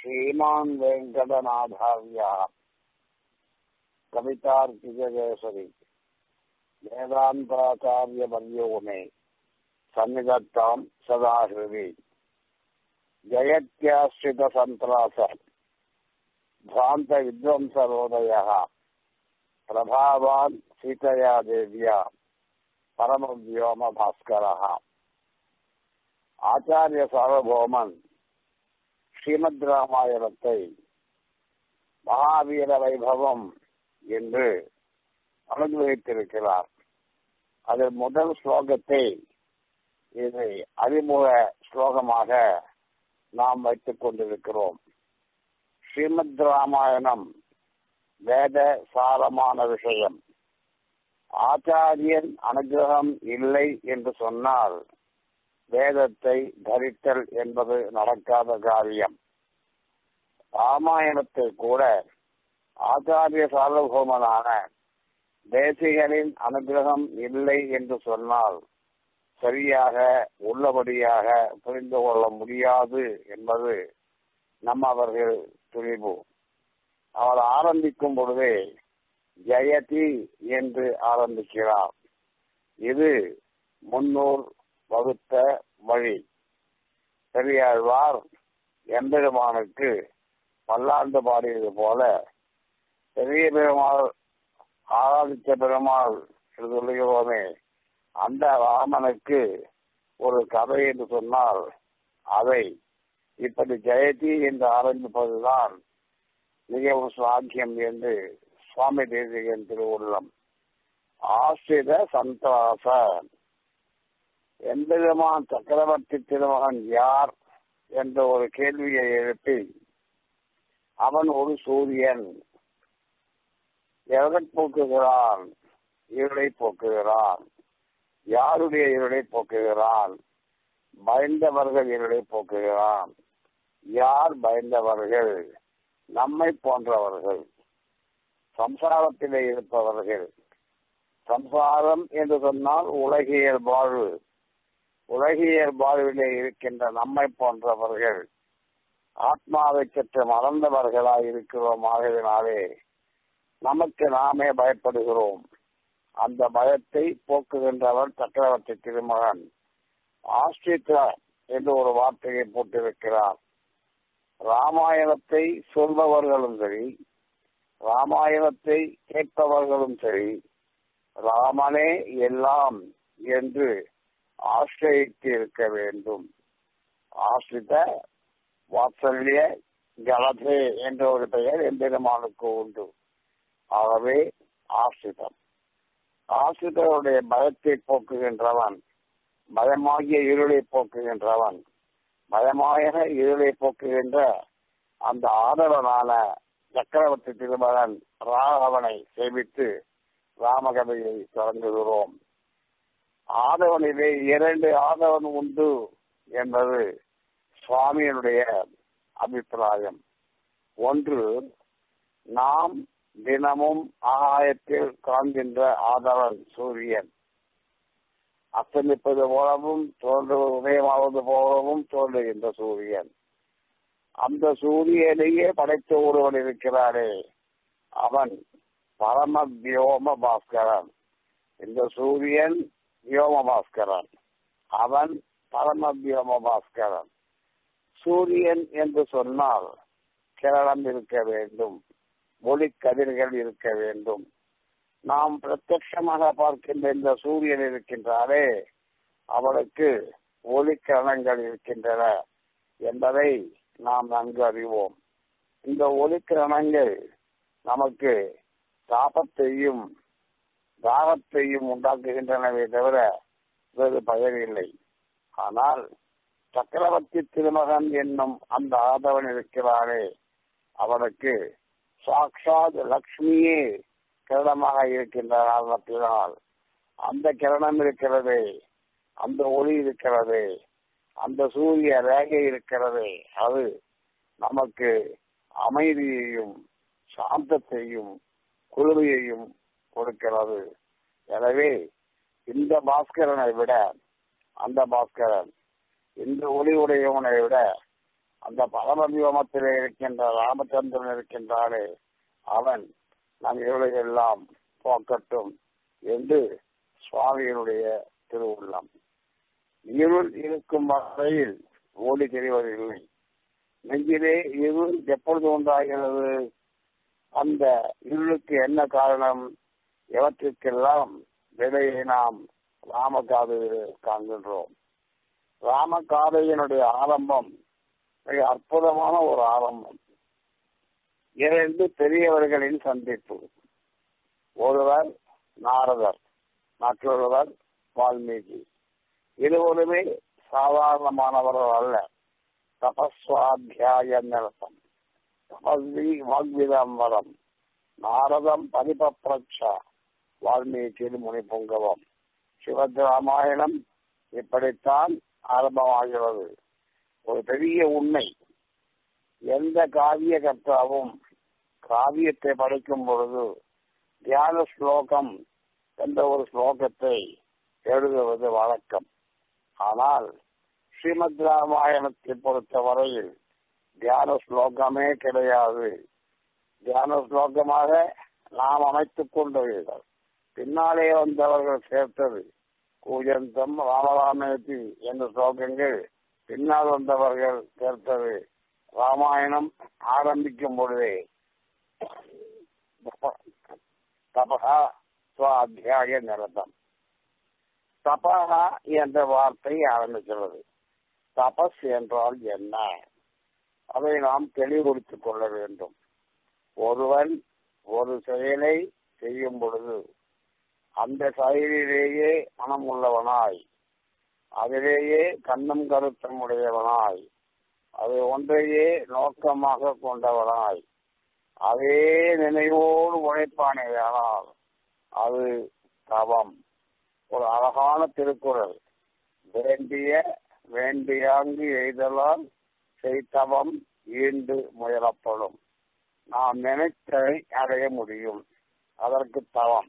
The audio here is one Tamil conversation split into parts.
श्रीमान् वेङ्कटनाथार्य कवितार्किककेसरी वेदान्ताचार्यवर्यो मे सन्निधत्ताम् सदा हृदि जयत्याश्रितसन्त्रास भ्रान्तविद्वंसरोदयः प्रभावान् सीतया देव्या परमव्योमभास्करः ஆச்சாரிய சார்வபௌமன் ஸ்ரீமத் ராமாயணத்தை மகாவீர வைபவம் என்று அனுபவித்திருக்கிறார் அதில் முதல் ஸ்லோகத்தை இதை அறிமுக ஸ்லோகமாக நாம் வைத்துக் கொண்டிருக்கிறோம் ஸ்ரீமத் ராமாயணம் வேத சாரமான விஷயம் ஆச்சாரியன் அனுகிரகம் இல்லை என்று சொன்னால் வேதத்தை தரித்தல் என்பது நடக்காத காரியம் ராமாயணத்தை கூட ஆச்சாரிய சார்வபௌமனான தேசிகனின் அனுகிரகம் இல்லை என்று சொன்னால் சரியாக உள்ளபடியாக புரிந்து கொள்ள முடியாது என்பது நம்ம அவர்கள் துணிவு அவர் ஆரம்பிக்கும் பொழுதே ஜெயதி என்று ஆரம்பிக்கிறார் இது முன்னூர் வகுத்த வழி பெரியாழ்வார் எம்பெருமானுக்கு பல்லாண்டு பாடியது போல பெரிய பெருமாள் ஆராதித்த பெருமாள் என்று சொல்லுகிறோமே அந்த ராமனுக்கு ஒரு கதை என்று சொன்னால் அதை இப்படி ஜெயதி என்று ஆரம்பிப்பதுதான் மிகவும் சாக்கியம் என்று சுவாமி தேசிகன் திருவுள்ளம் ஆசிரித சந்தாச எம்பெருமான் சக்கரவர்த்தி திருமகன் யார் என்ற ஒரு கேள்வியை எழுப்பி அவன் ஒரு சூரியன் எதை போக்குகிறான் இருளை போக்குகிறான் யாருடைய இருளை போக்குகிறான் பயந்தவர்கள் இருளை போக்குகிறான் யார் பயந்தவர்கள் நம்மை போன்றவர்கள் சம்சாரத்திலே இருப்பவர்கள் சம்சாரம் என்று சொன்னால் உலகியல் வாழ்வு உலகியல் வாழ்விலே இருக்கின்ற நம்மை போன்றவர்கள் ஆத்மாவை சற்று மறந்தவர்களாய் இருக்கிறோம் ஆகவினாலே நமக்கு நாமே பயப்படுகிறோம் அந்த பயத்தை போக்குகின்றவர் சக்கரவர்த்தி திருமகன் ஆஸ்திரிகா என்று ஒரு வார்த்தையை போட்டிருக்கிறார் ராமாயணத்தை சொல்பவர்களும் சரி ராமாயணத்தை கேட்பவர்களும் சரி ராமனே எல்லாம் என்று ஆசிரியத்து இருக்க வேண்டும் ஆசிரித வாத்சல்ய ஜலதே என்ற ஒரு பெயர் எம்பெருமானுக்கு உண்டு ஆகவே ஆசிரிதம் ஆசிரியருடைய பயத்தை போக்குகின்றவன் பயமாகிய இருளை போக்குகின்றவன் பயமாக இருளை போக்குகின்ற அந்த ஆதரவனான சக்கரவர்த்தி திருமகன் ராகவனை சேவித்து ராமகதையை தொடங்குகிறோம் ஆதவனிலே இரண்டு ஆதவன் உண்டு என்பது சுவாமியினுடைய அபிப்பிராயம் ஒன்று நாம் தினமும் ஆகாயத்தில் காண்கின்ற ஆதவன் சூரியன் அத்தமிப்பது போலவும் தோன்று உதயமாவது போலவும் தோன்றுகின்ற சூரியன் அந்த சூரியனையே படைத்த ஒருவன் இருக்கிறாரே அவன் பரம வியோம பாஸ்கரன் இந்த சூரியன் வியோம பாஸ்கரன் அவன் பரம வியோம பாஸ்கரன் சூரியன் என்று சொன்னால் கிரணம் இருக்க வேண்டும் ஒளி கதிர்கள் இருக்க வேண்டும் நாம் பிரத்யட்சமாக பார்க்கின்ற இந்த சூரியன் இருக்கின்றாரே அவளுக்கு ஒளிக்கிரணங்கள் இருக்கின்றன என்பதை நாம் நன்கு அறிவோம் இந்த ஒளிக்கிரணங்கள் நமக்கு தாபத்தையும் தாகத்தையும் உண்டாக்குகின்றனவே தவிர வேறு பயனில்லை ஆனால் சக்கரவர்த்தி திருமகன் என்னும் அந்த ஆதவன் இருக்கிறாரே அவனுக்கு சாட்சாத் லக்ஷ்மியே கிரணமாக இருக்கின்ற காரணத்தினால் அந்த கிரணம் இருக்கிறதே அந்த ஒளி இருக்கிறதே அந்த சூரிய ரேகை இருக்கிறதே அது நமக்கு அமைதியையும் சாந்தத்தையும் குளிர்வையையும் கொடுக்கிறது எனவே இந்த பாஸ்கரனை விட அந்த பாஸ்கரன் இந்த ஒளி உடையவனை விட அந்த பரமவியோமத்திலே இருக்கின்ற ராமச்சந்திரன் இருக்கின்றாரே அவன் நம் இருளையெல்லாம் போக்கட்டும் என்று சுவாமியினுடைய திருவுள்ளம் இருள் இருக்கும் வகையில் ஓடி தெரிவதில்லை நெஞ்சிலே இருள் எப்பொழுது உண்டாகிறது அந்த இருளுக்கு என்ன காரணம் எவற்றிற்கெல்லாம் விலையை நாம் ராமகாதையில் காண்கின்றோம் ராமகாதையினுடைய ஆரம்பம் மிக அற்புதமான ஒரு ஆரம்பம் இரண்டு பெரியவர்களின் சந்திப்பு ஒருவர் நாரதர் மற்றொருவர் வால்மீகி இருவருமே சாதாரணமானவர்கள் அல்ல தபஸ்வாத்தியாய நிரத்தம் தபஸ்வி வாக்விதம்பரம் நாரதம் பதிபப்ரட்சா வால்மீகி முனி புங்கவம் சிவத் ராமாயணம் இப்படித்தான் ஆரம்பமாகிறது ஒரு பெரிய உண்மை எந்த காவிய கர்த்தாவும் காவியத்தை படிக்கும் பொழுது தியான ஸ்லோகம் என்ற ஒரு ஸ்லோகத்தை எழுதுவது வழக்கம் ஆனால் ஸ்ரீமத் ராமாயணத்தை பொறுத்தவரையில் தியான ஸ்லோகமே கிடையாது தியான ஸ்லோகமாக நாம் அமைத்துக் கொண்டவர்கள் பின்னாலே வந்தவர்கள் சேர்த்தது கூஜந்தம் ராமராமேதி என்ற ஸ்லோகங்கள் பின்னால் வந்தவர்கள் சேர்த்தது ராமாயணம் ஆரம்பிக்கும் பொழுதே தபகா சுவாத்தியாய நிரதம் தபகா என்ற வார்த்தை ஆரம்பிக்கிறது தபஸ் என்றால் என்ன அதை நாம் தெளிவுபடுத்திக் கொள்ள வேண்டும் ஒருவன் ஒரு செயலை செய்யும் பொழுது அந்த செயலிலேயே மனம் உள்ளவனாய் அதிலேயே கண்ணும் கருத்தம் உடையவனாய் அது ஒன்றையே நோக்கமாக கொண்டவனாய் அதே நினைவோடு உழைப்பானேயானால் அது தவம் ஒரு அழகான திருக்குறள் வேண்டிய வேண்டியாங்கு எய்தலால் செய்தவம் ஈண்டு முயலப்படும் நாம் நினைத்ததை அடைய முடியும் அதற்கு தவம்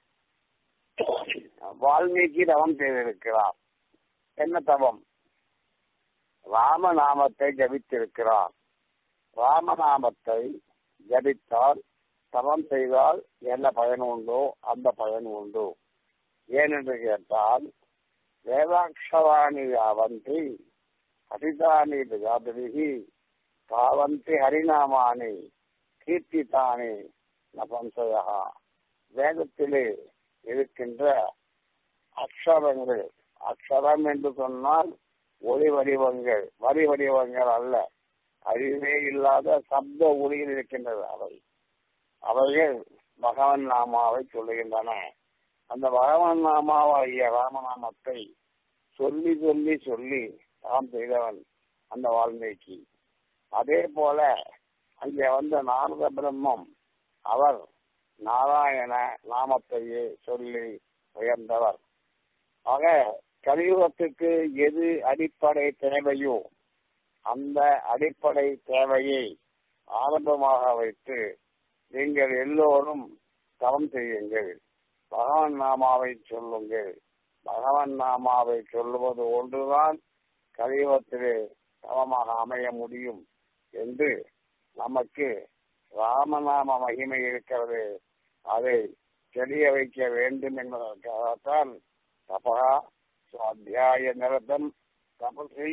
வால்மீகி தவம் செய்திருக்கிறார் என்ன தவம் ராமநாமத்தை ஜபித்திருக்கிறார் ராமநாமத்தை ஜபித்தால் தவம் செய்தால் என்ன பயன் உண்டோ அந்த பயன் உண்டு ஏனென்று கேட்டால் வேதாட்சராணி யாவந்தி ஹரிதானி பிரஜாபதிகி பாவந்தி ஹரிநாமானி கீர்த்தித்தானி நபம்சயா வேதத்திலே இருக்கின்ற அக்ஷரங்கள் அக்ஷரம் என்று சொன்னால் ஒளி வடிவங்கள் வரி வடிவங்கள் அல்ல அறிவே இல்லாத சப்த ஒளியில் இருக்கின்றது அவை அவைகள் பகவன் நாமாவை சொல்லுகின்றன அந்த பகவன் நாமாவாகிய ராமநாமத்தை சொல்லி சொல்லி சொல்லி தாம் செய்தவன் அந்த வால்மீகி அதே போல அங்கே வந்த நாரத பிரம்மம் அவர் நாராயண நாமத்தையே சொல்லி உயர்ந்தவர் ஆக கலியுகத்துக்கு எது அடிப்படை தேவையோ அந்த அடிப்படை தேவையை ஆரம்பமாக வைத்து நீங்கள் எல்லோரும் தவம் செய்யுங்கள் பகவன் நாமாவை சொல்லுங்கள் பகவன் நாமாவை சொல்லுவது ஒன்றுதான் கலியுகத்திலே தவமாக அமைய முடியும் என்று நமக்கு ராமநாம மகிமை இருக்கிறது அதை தெரிய வைக்க வேண்டும் என்பதற்காகத்தான் தபகா சுவாத்தியாய நிரதம் தபசி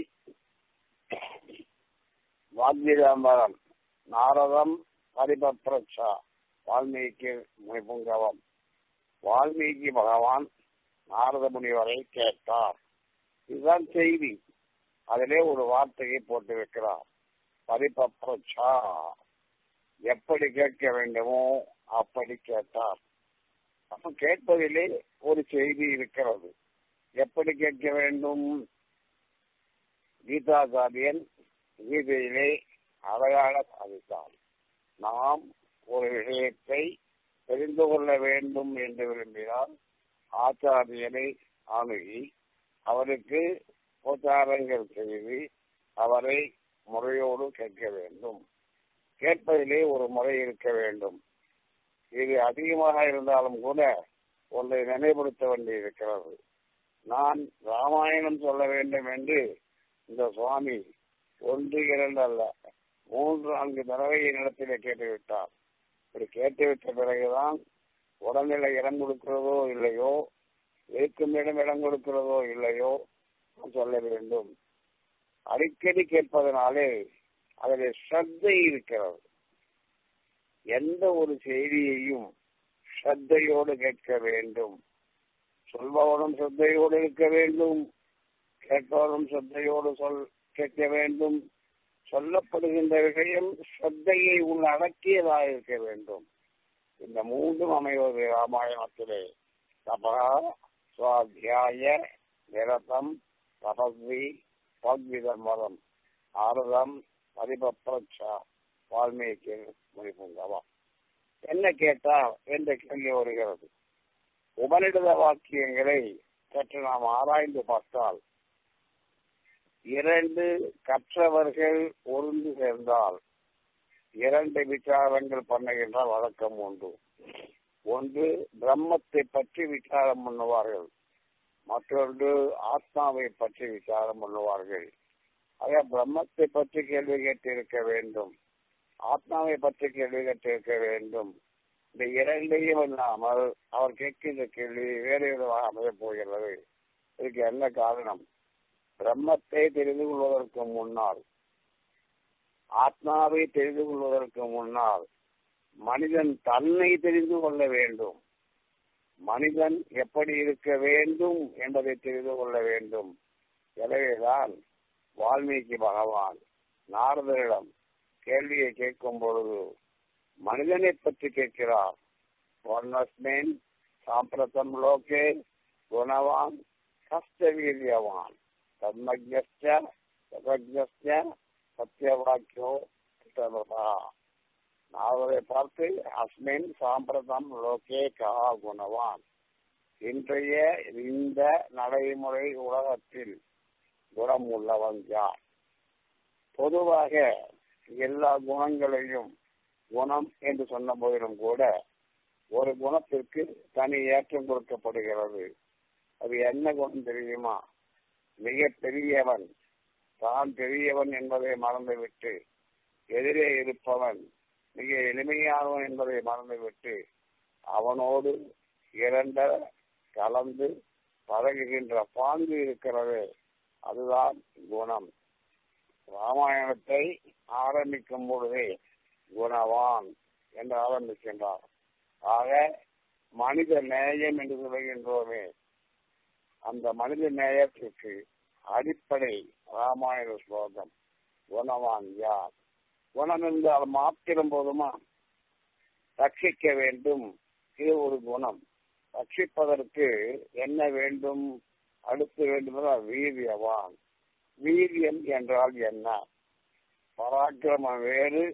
வாத்தியம்பரம் நாரதம் பரிபப்ரட்சா வால்மீகி முனிபுங்கவம் வால்மீகி பகவான் நாரத முனிவரை கேட்டார் இதுதான் செய்தி அதிலே ஒரு வார்த்தையை போட்டு வைக்கிறார் பரிபப்ரட்சா எப்படி கேட்க வேண்டுமோ அப்படி கேட்டார் அப்ப கேட்பதிலே ஒரு செய்தி இருக்கிறது எப்படி கேட்க வேண்டும் கீதாச்சாரியன் கீதையிலே அழகாக சாதித்தார் நாம் ஒரு விஷயத்தை தெரிந்து கொள்ள வேண்டும் என்று விரும்பினால் ஆச்சாரியனை அணுகி அவருக்கு உபச்சாரங்கள் செய்து அவரை முறையோடு கேட்க வேண்டும் கேட்பதிலே ஒரு முறை இருக்க வேண்டும் இது அதிகமாக இருந்தாலும் கூட ஒன்றை நினைவுபடுத்த வேண்டி இருக்கிறது நான் ராமாயணம் சொல்ல வேண்டும் என்று இந்த சுவாமி ஒன்று இரண்டு அல்ல மூன்று நான்கு தடவை என்னிடத்திலே கேட்டுவிட்டார் இப்படி கேட்டுவிட்ட பிறகுதான் உடல்நிலை இடம் கொடுக்கிறதோ இல்லையோ இருக்கும் இடம் இடம் கொடுக்கிறதோ இல்லையோ சொல்ல வேண்டும் அடிக்கடி கேட்பதனாலே அதில் ஸ்ரத்தை இருக்கிறது எந்த ஒரு செய்தியையும் ஸ்ரத்தையோடு கேட்க வேண்டும் சொல்பவனும் ஸ்ரத்தையோடு இருக்க வேண்டும் கேட்பவனும் ஸ்ரத்தையோடு சொல் கேட்க வேண்டும் சொல்லப்படுகின்ற விஷயம் ஸ்ரத்தையை உள்ளடக்கியதாக இருக்க வேண்டும் இந்த மூன்றும் அமைவது ராமாயணத்திலே தபா சுவாத்தியாய நிரதம் தபஸ்வி பக்விதர்மதம் ஆரதம் பரிபப்ரட்சா வால்மீகி முனிபுங்கவா என்ன கேட்டால் என்ற கேள்வி வருகிறது உபனிடத வாக்கியங்களை சற்று நாம் ஆராய்ந்து பார்த்தால் இரண்டு கற்றவர்கள் ஒருந்து சேர்ந்தால் இரண்டு விசாரங்கள் பண்ணுகின்ற வழக்கம் உண்டு ஒன்று பிரம்மத்தை பற்றி விசாரம் பண்ணுவார்கள் மற்றொன்று ஆத்மாவை பற்றி விசாரம் பண்ணுவார்கள் ஆக பிரம்மத்தை பற்றி கேள்வி கேட்டிருக்க வேண்டும் ஆத்மாவை பற்றி கேள்வி கேட்டிருக்க வேண்டும் இந்த இரண்டையும் இல்லாமல் அவர் கேட்கின்ற கேள்வி வேறு விதமாக அமையப் போகிறது இதுக்கு என்ன காரணம் பிரம்மத்தை தெரிந்து கொள்வதற்கு முன்னால் ஆத்மாவை தெரிந்து கொள்வதற்கு முன்னால் மனிதன் தன்னை தெரிந்து கொள்ள வேண்டும் மனிதன் எப்படி இருக்க வேண்டும் என்பதை தெரிந்து கொள்ள வேண்டும் எனவேதான் வால்மீகி பகவான் நாரதரிடம் கேள்வியை கேட்கும் பொழுது மனிதனை பற்றி கேட்கிறார் ஒன்னஸ்மேன் சாம்பிரதம் லோகே குணவான் கஷ்டவீரியவான் தன்மஜ்ஞ சத்தியவாக்கியோ நாவரை பார்த்து அஸ்மின் சாம்பிரதம் லோகே கா குணவான் இன்றைய இந்த நடைமுறை உலகத்தில் குணம் உள்ளவன் யார் பொதுவாக எல்லா குணங்களையும் குணம் என்று சொன்ன போதிலும் கூட ஒரு குணத்திற்கு தனி ஏற்றம் கொடுக்கப்படுகிறது அது என்ன குணம் தெரியுமா மிக பெரியவன் தான் பெரியவன் என்பதை மறந்துவிட்டு எதிரே இருப்பவன் மிக எளிமையானவன் என்பதை மறந்துவிட்டு அவனோடு இரண்ட கலந்து பழகுகின்ற பாங்கு இருக்கிறது அதுதான் குணம் ராமாயணத்தை ஆரம்பிக்கும் பொழுதே குணவான் என்று ஆரம்பிக்கின்றார் ஆக மனித நேயம் என்று சொல்கின்றோமே அந்த மனித நேயத்திற்கு அடிப்படை ராமாயண ஸ்லோகம் குணவான் யார் குணம் என்றால் மாத்திரம் போதுமா ரட்சிக்க வேண்டும் இது ஒரு குணம் ரட்சிப்பதற்கு என்ன வேண்டும் அடுத்து வேண்டும் வீரியவான் வீரியம் என்றால் என்ன பராக்கிரமம் வேறு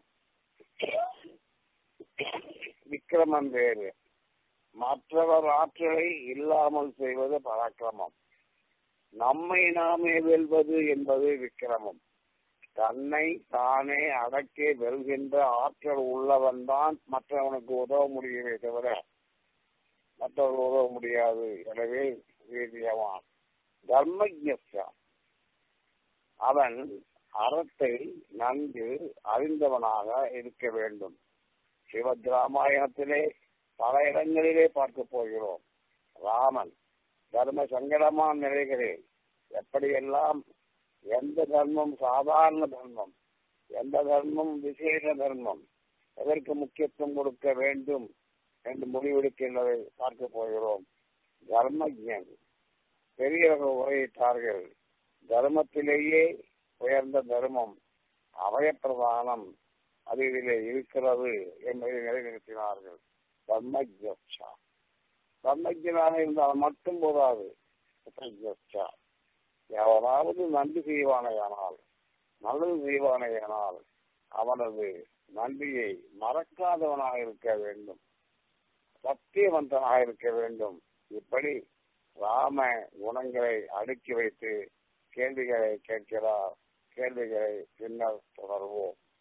விக்கிரமம் வேறு மற்றவர் ஆற்றலை இல்லாமல் செய்வது பராக்கிரமம் நம்மை நாமே வெல்வது என்பது விக்கிரமம் தன்னை தானே அடக்கி வெல்கின்ற ஆற்றல் உள்ளவன் தான் மற்றவனுக்கு உதவ முடியுமே தவிர மற்றவர்கள் உதவ முடியாது எனவே வீரியவான் தர்மஜா அவன் அறத்தை நன்கு அறிந்தவனாக இருக்க வேண்டும் சிவத் ராமாயணத்திலே பல இடங்களிலே பார்க்க போகிறோம் ராமன் தர்ம சங்கடமான நிலைகளில் எப்படியெல்லாம் எந்த தர்மம் சாதாரண தர்மம் எந்த தர்மம் விசேஷ தர்மம் எதற்கு முக்கியத்துவம் கொடுக்க வேண்டும் என்று முடிவெடுக்கின்றதை பார்க்க போகிறோம் தர்மஜன் பெரியவர்கள் உரையிட்டார்கள் தர்மத்திலேயே உயர்ந்த தர்மம் அவயப்பிரதானம் அது இதிலே இருக்கிறது என்பதை நிலைநிறுத்தினார்கள் தர்மஜா தர்மஜனாக இருந்தால் மட்டும் போதாது உபஜா எவராவது நன்றி செய்வானையானால் நல்லது செய்வானையானால் அவனது நன்றியை மறக்காதவனாக இருக்க வேண்டும் சத்தியவந்தனாக இருக்க வேண்டும் இப்படி ராம குணங்களை அடுக்கி வைத்து கேள்விகளை கேட்கிறார் கேள்விகளை பின்னர் தொடர்வோம்